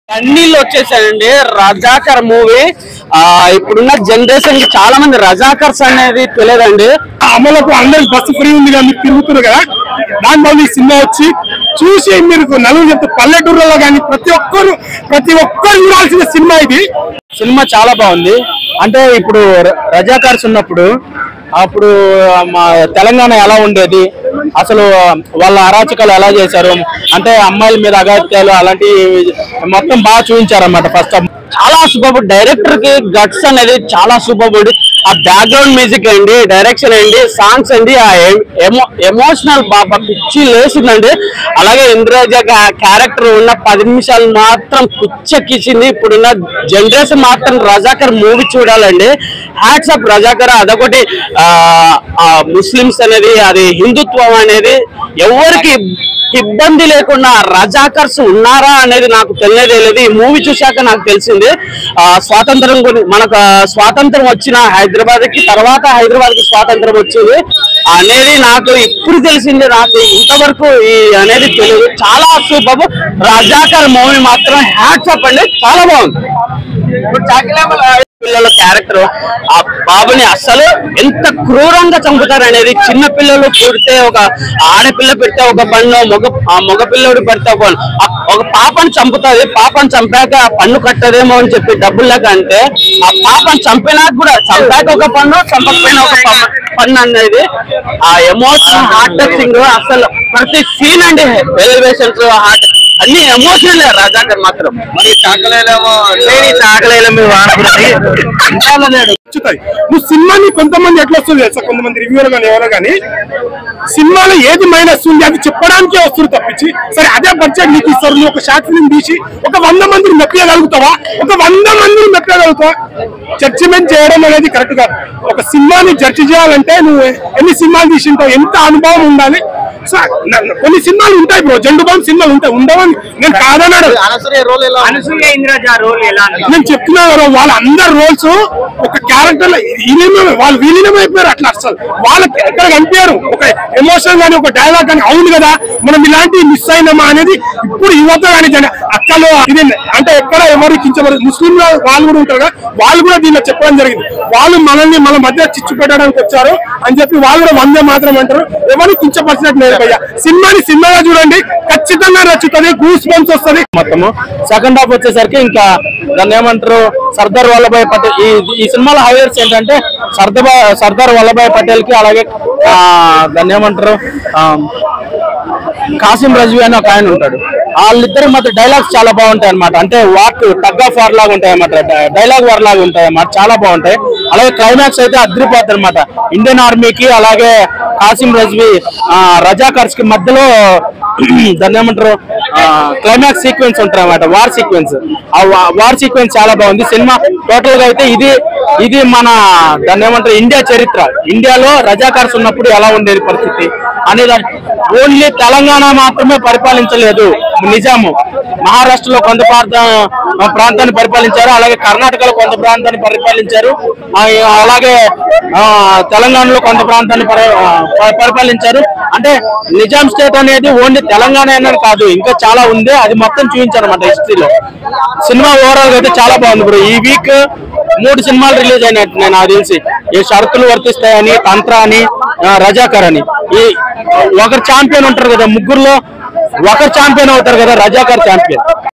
కన్నీళ్ళు వచ్చేసాయండి రజాకర్ మూవీ ఆ ఇప్పుడున్న జనరేషన్ కి చాలా మంది రజాకర్స్ అనేది తెలియదండి అమలకు అందరికి బస్సు ఫ్రీ ఉంది కదా మీరు తిరుగుతున్నారు కదా దాని వల్ల ఈ సినిమా వచ్చి చూసి మీరు నలుగురు చెప్తే పల్లెటూరులో కానీ ప్రతి ఒక్కరు ప్రతి ఒక్కరు చూడాల్సిన సినిమా ఇది సినిమా చాలా బాగుంది అంటే ఇప్పుడు ర- రజాకర్స్ ఉన్నప్పుడు అప్పుడు మా తెలంగాణ ఎలా ఉండేది అసలు వాళ్ళ అరాచకాలు ఎలా చేశారు అంటే అమ్మాయిల మీద అగాత్యాలు అలాంటివి మొత్తం బాగా చూపించారన్నమాట ఫస్ట్ చాలా సూపర్ డైరెక్టర్ కి గట్స్ అనేది చాలా సూపర్ ఆ బ్యాక్గ్రౌండ్ మ్యూజిక్ అండి డైరెక్షన్ అండి సాంగ్స్ అండి ఆ ఎమో ఎమోషనల్ బాబా పిచ్చి లేసిందండి అలాగే ఇంద్రజ క్యారెక్టర్ ఉన్న పది నిమిషాలు మాత్రం పిచ్చెక్కించింది ఇప్పుడున్న జనరేషన్ మాత్రం రజాకర్ మూవీ చూడాలండి హ్యాట్స్ ఆఫ్ రజాకర్ అదొకటి ఆ, ఆ ముస్లిమ్స్ అనేది అది హిందుత్వం అనేది ఎవరికి ఇబ్బంది లేకుండా రజాకర్స్ ఉన్నారా అనేది నాకు తెలియదే లేదు ఈ మూవీ చూశాక నాకు తెలిసింది ఆ, స్వాతంత్రం గురి మనకు ఆ, స్వాతంత్రం వచ్చిన హైదరాబాద్ కి తర్వాత హైదరాబాద్ కి స్వాతంత్రం వచ్చింది అనేది నాకు ఇప్పుడు తెలిసింది నాకు ఇంతవరకు ఈ అనేది తెలియదు చాలా సూపర్ రజాకర్ మూవీ మాత్రం హ్యాట్స్ అప్ అండి చాలా బాగుంది ఇప్పుడు చాకిలాబల్ పిల్లల క్యారెక్టర్ ఆ బాబుని అస్సలు ఎంత క్రూరంగా చంపుతారు అనేది చిన్న పిల్లలు పుడితే ఒక ఆడపిల్ల పెడితే ఒక పన్ను మగ ఆ మగ పిల్లడు పెడితే ఒక పన్ను. ఆ ఒక పాపని చంపుతుంది పాపని చంపాక ఆ పన్ను కట్టదేమో అని చెప్పి డబ్బులు లేక అంటే ఆ పాపని చంపినాక కూడా చంపాక ఒక పన్ను చంపకపోయినా ఒక పన్ను- పన్ను అనేది ఆ ఎమోషన్ హార్ట్ టచింగ్ అసలు ప్రతి సీన్ అండి ఎలివేషన్స్ హార్ట్ అన్ని ఎమోషనల్ రాజాకర్ మాత్రం మరి చాకలేలేమో చాకలేలో మీరు వాడకూడదు నచ్చుతాయి నువ్వు సినిమాని కొంతమంది ఎట్లా వస్తుంది తెలుసా కొంతమంది రివ్యూలు కానీ ఎవరో కానీ సినిమాలో ఏది మైనస్ ఉంది అది చెప్పడానికే వస్తుంది తప్పించి సరే అదే బడ్జెట్ నీకు ఇస్తారు నువ్వు ఒక షార్ట్ ఫిల్మ్ తీసి ఒక వంద మందిని మెప్పగలుగుతావా ఒక వంద మందిని మెప్పగలుగుతావా జడ్జిమెంట్ చేయడం అనేది కరెక్ట్ కాదు ఒక సినిమాని జడ్జి చేయాలంటే నువ్వు ఎన్ని సినిమాలు తీసింటావు ఎంత అనుభవం ఉండాలి సో న- కొన్ని సినిమాలు ఉంటాయి బ్రో జండు బాంబు సినిమాలు ఉంటాయి ఉండవని నేను కాదన్నాడు అనసూయ ఇంద్రజ రోల్ ఎలా నేను చెప్తున్నా కదా వాళ్ళందరు రోల్స్ ఒక క్యారెక్టర్ విలీనం వాళ్ళు విలీనం అయిపోయారు అట్లా అసలు వాళ్ళకి ఎక్కడ కనిపించారు ఒక ఎమోషన్ కానీ ఒక డైలాగ్ కానీ అవును కదా మనం ఇలాంటివి మిస్ అయినామా అనేది ఇప్పుడు యువత కానీ జన- అక్కలు ఇది అంటే ఎక్కడ ఎవరు కించబడదు ముస్లిం వాళ్ళు కూడా ఉంటారు కదా వాళ్ళు కూడా దీనిలో చెప్పడం జరిగింది వాళ్ళు మనల్ని మన మధ్య చిచ్చు పెట్టడానికి వచ్చారు అని చెప్పి వాళ్ళు కూడా వందే మాత్రం అంటారు ఎవరు కించపరిచినట్టు లేదు భయ్య సినిమాని సినిమాగా చూడండి ఖచ్చితంగా నచ్చుతుంది గూస్ బంప్స్ వస్తుంది మొత్తము సెకండ్ హాఫ్ వచ్చేసరికి ఇంకా దాన్ని ఏమంటారు సర్దార్ వల్లభాయ్ పటేల్ ఈ ఈ సినిమాలో హైలైట్స్ ఏంటంటే సర్దార్ సర్దార్ వల్లభాయ్ పటేల్ కి అలాగే ఆ, దాన్ని ఏమంటారు ఆ, కాసిం రజ్వీ అని ఒక ఆయన ఉంటాడు వాళ్ళిద్దరి మధ్య డైలాగ్స్ చాలా బాగుంటాయి అనమాట అంటే వాక్ టగ్ ఆఫ్ వార్ లాగా ఉంటాయి అనమాట డైలాగ్ వార్ లాగా ఉంటాయి అన్నమాట చాలా బాగుంటాయి అలాగే క్లైమాక్స్ అయితే అద్రిపోతుంది అనమాట ఇండియన్ ఆర్మీకి అలాగే కాసిం రజ్వీ ఆ, రజాకర్స్ కి మధ్యలో దాన్ని ఏమంటారు క్లైమాక్స్ సీక్వెన్స్ ఉంటాయి అనమాట వార్ సీక్వెన్స్ ఆ వార్ సీక్వెన్స్ చాలా బాగుంది సినిమా టోటల్ గా అయితే ఇది ఇది మన దాన్ని ఏమంటారు ఇండియా చరిత్ర ఇండియాలో రజాకార్స్ ఉన్నప్పుడు ఎలా ఉండేది పరిస్థితి అనేది ఓన్లీ తెలంగాణ మాత్రమే పరిపాలించలేదు నిజాము మహారాష్ట్రలో కొంత ప్రాంతం ప్రాంతాన్ని పరిపాలించారు అలాగే కర్ణాటకలో కొంత ప్రాంతాన్ని పరిపాలించారు ఆ, అలాగే ఆ, తెలంగాణలో కొంత ప్రాంతాన్ని పరి- ఆ, ప- పరిపాలించారు అంటే నిజాం స్టేట్ అనేది ఓన్లీ తెలంగాణ అనేది కాదు ఇంకా చాలా ఉంది అది మొత్తం చూపించారు అనమాట హిస్టరీలో సినిమా ఓవరాల్ గా అయితే చాలా బాగుంది బ్రో ఈ వీక్ మూడు సినిమాలు రిలీజ్ అయినట్టు నేను నాకు తెలిసి ఈ షరతులు వర్తిస్తాయని తంత్ర అని ఆ, రజాకర్ అని ఈ ఒకరు ఛాంపియన్ ఉంటారు కదా ముగ్గురులో ఒకరు ఛాంపియన్ అవుతారు కదా రజాకర్ ఛాంపియన్